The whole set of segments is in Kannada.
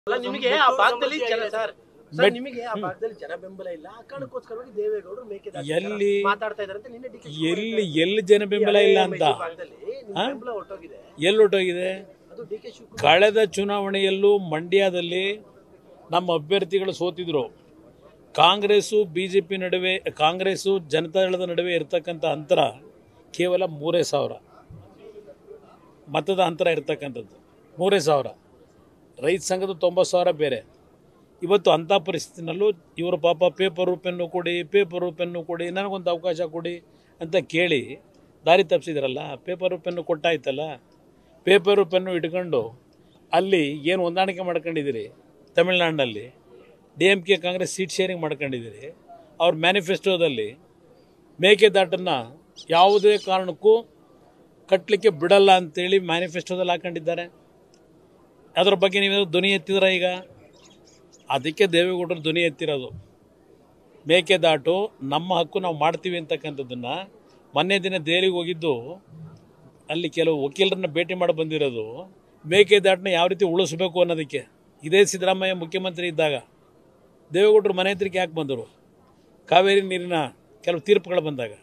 ಅಲ್ಲ ನಿಮಗೆ ಆ ಭಾಗದಲ್ಲಿ ಜನ ಸರ್ ಸರ್, ನಿಮಗೆ ಆ ಭಾಗದಲ್ಲಿ ಜನ ಬೆಂಬಲ ಇಲ್ಲ ಆ ಕಾರಣಕ್ಕೋಸ್ಕರವಾಗಿ ದೇವೇಗೌಡರು ಮೇಕೆದಾಟು ಎಲ್ಲಿ? ಮಾತಾಡ್ತಾ ಇದಾರೆ ಅಂತ ನಿನ್ನೆ ಡಿ ಕೆ ಎಲ್ಲಿ ಎಲ್ಲಿ ಜನ ಬೆಂಬಲ ಇಲ್ಲ ಅಂತ ಭಾಗದಲ್ಲಿ ನಿಮ್ ಬೆಂಬಲ ಹೊರಟೋಗಿದೆ ಎಲ್ಲಿ ಹೊಟ್ಟೋಗಿದೆ ಅದು ಡಿ ಕೆ ಶಿವಕುಮಾರ್ ಕಳೆದ ಚುನಾವಣೆಯಲ್ಲೂ ಮಂಡ್ಯದಲ್ಲಿ ನಮ್ಮ ಅಭ್ಯರ್ಥಿಗಳು ಸೋತಿದ್ರು ಕಾಂಗ್ರೆಸ್ಸು ಬಿ ಜೆ ಪಿ ನಡುವೆ ಕಾಂಗ್ರೆಸ್ಸು ಜನತಾದಳದ ನಡುವೆ ಇರತಕ್ಕಂಥ ಅಂತರ ಕೇವಲ ಮೂರೇ ಸಾವಿರ ಮತದ ಅಂತರ ಇರ್ತಕ್ಕಂಥದ್ದು ಮೂರೇ ಸಾವಿರ ರೈತ ಸಂಘದ ತೊಂಬತ್ತು ಸಾವಿರ ಬೇರೆ ಇವತ್ತು ಅಂಥ ಪರಿಸ್ಥಿತಿನಲ್ಲೂ ಇವರು ಪಾಪ ಪೇಪರು ಪೆನ್ನು ಕೊಡಿ ಪೇಪರು ಪೆನ್ನು ಕೊಡಿ ನನಗೊಂದು ಅವಕಾಶ ಕೊಡಿ ಅಂತ ಕೇಳಿ ದಾರಿ ತಪ್ಪಿಸಿದ್ರಲ್ಲ ಪೇಪರು ಪೆನ್ನು ಕೊಟ್ಟಾಯ್ತಲ್ಲ ಪೇಪರು ಪೆನ್ನು ಇಟ್ಕೊಂಡು ಅಲ್ಲಿ ಏನು ಹೊಂದಾಣಿಕೆ ಮಾಡ್ಕೊಂಡಿದ್ದೀರಿ ತಮಿಳ್ನಾಡಿನಲ್ಲಿ D M K Congress seat sharing ಮಾಡ್ಕೊಂಡಿದ್ದೀರಿ ಅವ್ರ ಮ್ಯಾನಿಫೆಸ್ಟೋದಲ್ಲಿ ಮೇಕೆದಾಟನ್ನು ಯಾವುದೇ ಕಾರಣಕ್ಕೂ ಕಟ್ಟಲಿಕ್ಕೆ ಬಿಡಲ್ಲ ಅಂತೇಳಿ ಮ್ಯಾನಿಫೆಸ್ಟೋದಲ್ಲಿ ಹಾಕೊಂಡಿದ್ದಾರೆ ಅದರ ಬಗ್ಗೆ ನೀವು ಧ್ವನಿ ಎತ್ತಿದ್ರ ಈಗ ಅದಕ್ಕೆ ದೇವೇಗೌಡರು ಧ್ವನಿ ಎತ್ತಿರೋದು ಮೇಕೆದಾಟು ನಮ್ಮ ಹಕ್ಕು ನಾವು ಮಾಡ್ತೀವಿ ಅಂತಕ್ಕಂಥದ್ದನ್ನು ಮೊನ್ನೆ ದಿನ ದೆಹಲಿಗೆ ಹೋಗಿದ್ದು ಅಲ್ಲಿ ಕೆಲವು ವಕೀಲರನ್ನ ಭೇಟಿ ಮಾಡಿ ಬಂದಿರೋದು ಮೇಕೆದಾಟನ್ನ ಯಾವ ರೀತಿ ಉಳಿಸ್ಬೇಕು ಅನ್ನೋದಕ್ಕೆ ಇದೇ ಸಿದ್ದರಾಮಯ್ಯ ಮುಖ್ಯಮಂತ್ರಿ ಇದ್ದಾಗ ದೇವೇಗೌಡರು ಮನೆ ಹತ್ರಕ್ಕೆ ಯಾಕೆ ಬಂದರು ಕಾವೇರಿ ನೀರಿನ ಕೆಲವು ತೀರ್ಪುಗಳು ಬಂದಾಗ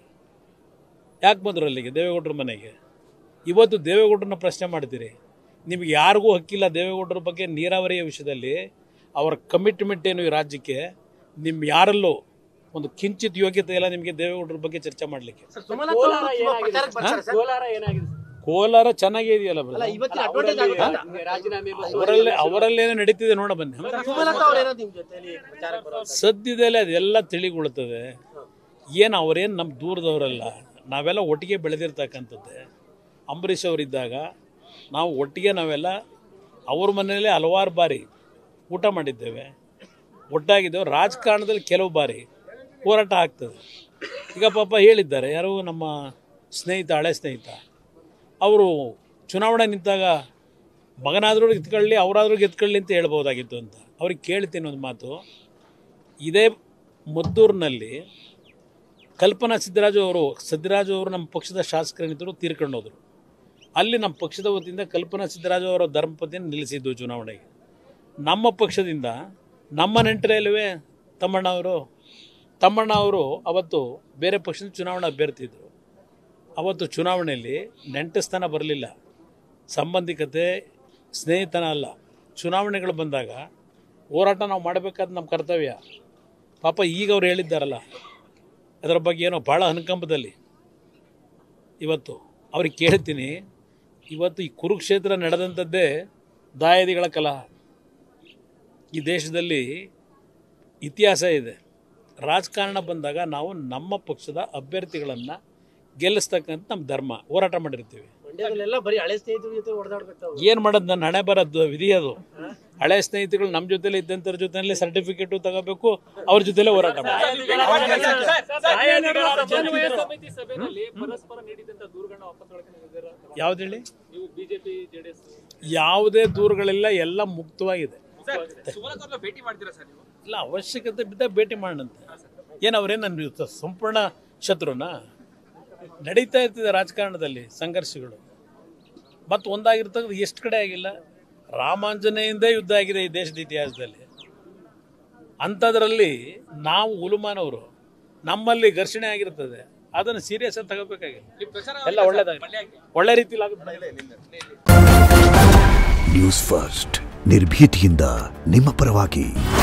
ಯಾಕೆ ಬಂದರು ಅಲ್ಲಿಗೆ ದೇವೇಗೌಡರ ಮನೆಗೆ ಇವತ್ತು ದೇವೇಗೌಡರನ್ನ ಪ್ರಶ್ನೆ ಮಾಡ್ತೀರಿ ನಿಮಗೆ ಯಾರಿಗೂ ಹಕ್ಕಿಲ್ಲ ದೇವೇಗೌಡರ ಬಗ್ಗೆ ನೀರಾವರಿಯ ವಿಷಯದಲ್ಲಿ ಅವರ ಕಮಿಟ್ಮೆಂಟ್ ಏನು ಈ ರಾಜ್ಯಕ್ಕೆ ನಿಮ್ಮ ಯಾರಲ್ಲೂ ಒಂದು ಕಿಂಚಿತ್ ಯೋಗ್ಯತೆ ಇಲ್ಲ ನಿಮಗೆ ದೇವೇಗೌಡರ ಬಗ್ಗೆ ಚರ್ಚೆ ಮಾಡಲಿಕ್ಕೆ ಸರ್, ಸುಮಲತಾ ಅವರು ತುಂಬಾ ಪ್ರಚಾರಕ್ಕೆ ಬರ್ತಾರೆ ಸರ್. ಕೋಲಾರ ಏನಾಗಿದೆ ಕೋಲಾರ ಚೆನ್ನಾಗೇ ಇದೆಯಲ್ಲ ಅಲ್ಲ brother. ಇವತ್ತಿನ ಅಡ್ವಾಂಟೇಜ್ ಆಗುತ್ತೆ ಅಂತ. ರಾಜೀನಾಮೆ ಅವರಲ್ಲೇ ಅವರಲ್ಲೇನೋ ನಡೀತಿದೆ ನೋಡ ಬನ್ನಿ ಸರ್, ಸುಮಲತಾ ಅವ್ರು ಏನೋ ನಿಮ್ ಜೊತೆಲಿ ಪ್ರಚಾರಕ್ಕೆ ಬರೋದು ಸದ್ಯದಲ್ಲೇ ಅದೆಲ್ಲ ತಿಳಿಗೊಳ್ತದೆ ಏನು ಅವರೇನು ನಮ್ಮ ದೂರದವರಲ್ಲ ನಾವೆಲ್ಲ ಒಟ್ಟಿಗೆ ಬೆಳೆದಿರ್ತಕ್ಕಂಥದ್ದೇ ಅಂಬರೀಷ್ ಅವರಿದ್ದಾಗ ನಾವು ಒಟ್ಟಿಗೆ ನಾವೆಲ್ಲ ಅವ್ರ ಮನೆಯಲ್ಲೇ ಹಲವಾರು ಬಾರಿ ಊಟ ಮಾಡಿದ್ದೇವೆ ಒಟ್ಟಾಗಿದ್ದೇವೆ ರಾಜಕಾರಣದಲ್ಲಿ ಕೆಲವು ಬಾರಿ ಹೋರಾಟ ಆಗ್ತದೆ ಈಗ ಪಾಪ ಹೇಳಿದ್ದಾರೆ ಯಾರು ನಮ್ಮ ಸ್ನೇಹಿತ ಹಳೆ ಸ್ನೇಹಿತ ಅವರು ಚುನಾವಣೆ ನಿಂತಾಗ ಮಗನಾದರೂ ಗೆದ್ಕೊಳ್ಳಿ ಅವರಾದರೂ ಗೆದ್ಕೊಳ್ಳಿ ಅಂತ ಹೇಳ್ಬೋದಾಗಿತ್ತು ಅಂತ ಅವ್ರಿಗೆ ಕೇಳ್ತೀನಿ ಒಂದು ಮಾತು ಇದೇ ಮದ್ದೂರಿನಲ್ಲಿ ಕಲ್ಪನಾ ಸಿದ್ದರಾಜು ಅವರು ಸಿದ್ದರಾಜು ಅವರು ನಮ್ಮ ಪಕ್ಷದ ಶಾಸಕರೇನಿದ್ದರು ತೀರ್ಕೊಂಡು ಹೋದರು ಅಲ್ಲಿ ನಮ್ಮ ಪಕ್ಷದ ವತಿಯಿಂದ ಕಲ್ಪನಾ ಸಿದ್ದರಾಜು ಅವರ ಧರ್ಮಪತಿಯನ್ನು ನಿಲ್ಲಿಸಿದ್ದು ಚುನಾವಣೆಗೆ ನಮ್ಮ ಪಕ್ಷದಿಂದ ನಮ್ಮ ನೆಂಟರಲ್ಲವೇ ತಮ್ಮಣ್ಣ ಅವರು ತಮ್ಮಣ್ಣ ಅವರು ಅವತ್ತು ಬೇರೆ ಪಕ್ಷದ ಚುನಾವಣಾ ಅಭ್ಯರ್ಥಿ ಇದ್ದರು ಅವತ್ತು ಚುನಾವಣೆಯಲ್ಲಿ ನೆಂಟಸ್ಥಾನ ಬರಲಿಲ್ಲ ಸಂಬಂಧಿಕತೆ ಸ್ನೇಹಿತನ ಅಲ್ಲ ಚುನಾವಣೆಗಳು ಬಂದಾಗ ಹೋರಾಟ ನಾವು ಮಾಡಬೇಕಾದ ನಮ್ಮ ಕರ್ತವ್ಯ ಪಾಪ ಈಗ ಅವ್ರು ಹೇಳಿದ್ದಾರಲ್ಲ ಅದರ ಬಗ್ಗೆ ಏನೋ ಭಾಳ ಅನುಕಂಪದಲ್ಲಿ ಇವತ್ತು ಅವ್ರಿಗೆ ಕೇಳ್ತೀನಿ ಇವತ್ತು ಈ ಕುರುಕ್ಷೇತ್ರ ನಡೆದಂಥದ್ದೇ ದಾಯಾದಿಗಳ ಕಲಹ ಈ ದೇಶದಲ್ಲಿ ಇತಿಹಾಸ ಇದೆ ರಾಜಕಾರಣ ಬಂದಾಗ ನಾವು ನಮ್ಮ ಪಕ್ಷದ ಅಭ್ಯರ್ಥಿಗಳನ್ನು ಗೆಲ್ಲಿಸ್ತಕ್ಕಂಥ ನಮ್ಮ ಧರ್ಮ ಹೋರಾಟ ಮಾಡಿರ್ತೀವಿ ಮಂಡ್ಯದಲ್ಲೆಲ್ಲ ಬರೀ ಹಳೆ ಸ್ನೇಹಿತರ ಜೊತೆ ಹೊಡೆದಾಡ್ಬೇಕು ತಾವು ಏನು ಮಾಡೋದು ನನ್ನ ಹಣೆ ಬರೋದು ವಿಧಿ ಅದು ಹಳೆ ಸ್ನೇಹಿತಗಳು ನಮ್ಮ ಜೊತೆಲಿ ಇದ್ದಂಥರ ಜೊತೆಲಿ ಸರ್ಟಿಫಿಕೇಟು ತಗೋಬೇಕು ಅವ್ರ ಜೊತೆಲೇ ಹೋರಾಟ ಮಾಡಬೇಕು ಸಮನ್ವಯ ಸಮಿತಿ ಸಭೆಯಲ್ಲಿ ಪರಸ್ಪರ ನೀಡಿದಂತ ದೂರುಗಳನ್ನ ವಾಪಸ್ ತೊಳ್ಕೊಂಡಿದ್ದೀರಾ ಯಾವ್ದು ಹೇಳಿ ನೀವು ಬಿಜೆಪಿ ಜೆಡಿಎಸ್ ಯಾವುದೇ ದೂರುಗಳಿಲ್ಲ ಎಲ್ಲ ಮುಕ್ತವಾಗಿದೆ ಸುಮಲತಾ ಭೇಟಿ ಮಾಡ್ತೀರಾ ಸರ್ ನೀವು ಇಲ್ಲ ಅವಶ್ಯಕತೆ ಬಿದ್ದಾಗ ಭೇಟಿ ಮಾಡೋಣಂತೆ ಏನು ಅವರೇನು ನನ್ನ ವಿರುದ್ಧ ಸಂಪೂರ್ಣ ಶತ್ರುನ ನಡೀತಾ ಇರ್ತದೆ ರಾಜಕಾರಣದಲ್ಲಿ ಸಂಘರ್ಷಗಳು ಮತ್ತು ಒಂದಾಗಿರ್ತಕ್ಕಂಥ ಎಷ್ಟು ಕಡೆ ಆಗಿಲ್ಲ ರಾಮಾಂಜನೆಯಿಂದ ಯುದ್ಧ ಆಗಿದೆ ಈ ದೇಶದ ಇತಿಹಾಸದಲ್ಲಿ ಅಂಥದ್ರಲ್ಲಿ ನಾವು ಉಲುಮಾನವರು ನಮ್ಮಲ್ಲಿ ಘರ್ಷಣೆ ಆಗಿರ್ತದೆ ಅದನ್ನು ಸೀರಿಯಸ್ ಆಗಿ ತಗೋಬೇಕಾಗಿಲ್ಲ ಎಲ್ಲ ಒಳ್ಳೇದಾಗಿ ಒಳ್ಳೆ ರೀತಿಲಿ ಆಗುತ್ತೆ ನ್ಯೂಸ್ ಫಸ್ಟ್ ನಿರ್ಭೀತಿಯಿಂದ ನಿಮ್ಮ ಪರವಾಗಿ